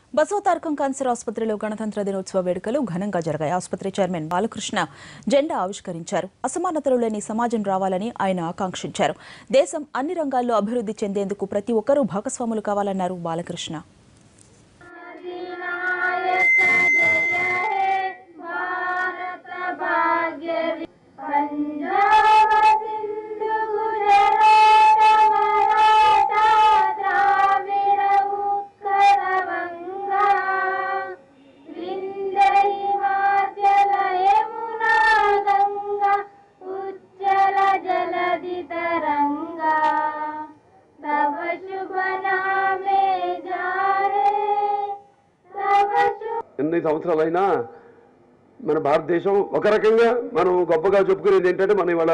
Basavatarakam cancer ఆసుపత్రిలో గణతంత్ర దినోత్సవ వేడుకలు ఘనంగా జరిగాయి ఆసుపత్రి చైర్మన్ బాలకృష్ణ జెండా ఆవిష్కరించారు అసమానతలు లేని సమాజం రావాలని ఆయన ఆకాంక్షించారు దేశం అన్ని రంగాల్లో అభివృద్ధి చెందేందుకు ప్రతి ఒక్కరూ భాగస్వాములు కావాలన్నారు బాలకృష్ణ अधिनायक जय हे भारत भाग्य पंजाब सिंधु गुजरात मराठा द्राविड उत्कल गंगा विंध्य हिमाचल यमुना गंगा उज्जल जलधि तरंगा तव शुभ नामे जारे तव शुभ ఎన్ని సంవత్సరాలైనా మన భారతదేశం ఒక రకంగా మనం గొప్పగా చెప్పుకునేది ఏంటంటే మనం ఇవాళ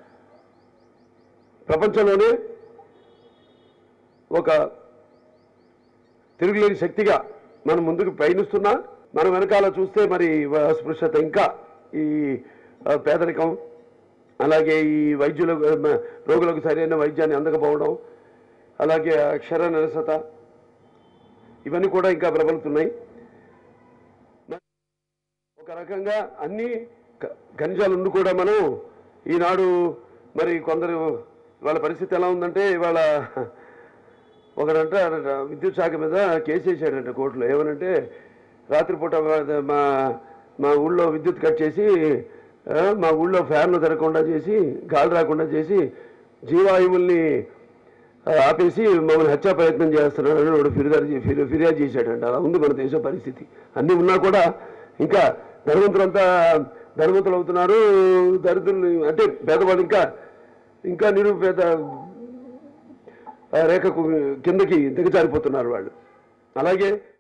ప్రపంచంలోనే ఒక తిరుగులేని శక్తిగా మనం ముందుకు పయనిస్తున్నా మనం వెనకాల చూస్తే మరి అస్పృశ్యత ఇంకా ఈ ఆ, పేదరికం అలాగే ఈ వైద్యులకు ఆ, రోగులకు సరైన వైద్యాన్ని అందకపోవడం అలాగే అక్షర నిరసత ఇవన్నీ కూడా ఇంకా ప్రబలుతున్నాయి ఒక రకంగా అన్ని ఖ- ఖనిజాలు ఉండి కూడా మనం ఈనాడు మరి కొందరు వాళ్ళ పరిస్థితి ఎలా ఉందంటే ఇవాళ ఒకడంట విద్యుత్ శాఖ మీద కేసు వేసాడంట కోర్టులో ఏమనంటే రాత్రిపూట మా- మా మా ఊళ్ళో విద్యుత్ కట్ చేసి ఆ, మా ఊళ్ళో ఫ్యాన్లు తిరగకుండా చేసి గాలి రాకుండా చేసి జీవాయువుల్ని ఆ, ఆపేసి మమ్మల్ని హత్యా ప్రయత్నం చేస్తున్నాడని వాడు ఫిర్యాదు చే- ఫిర్యా- ఫిర్యాదు చేశాడంట అలా ఉంది మన దేశ పరిస్థితి అన్నీ ఉన్నా కూడా ఇంకా ధనవంతులంతా ధనవంతులు అవుతున్నారు దరిద్రులు అంటే పేదవాళ్ళు ఇంకా ఇంకా నిరుపేద ఆ, రేఖకు కిందకి దిగజారిపోతున్నారు వాళ్ళు అలాగే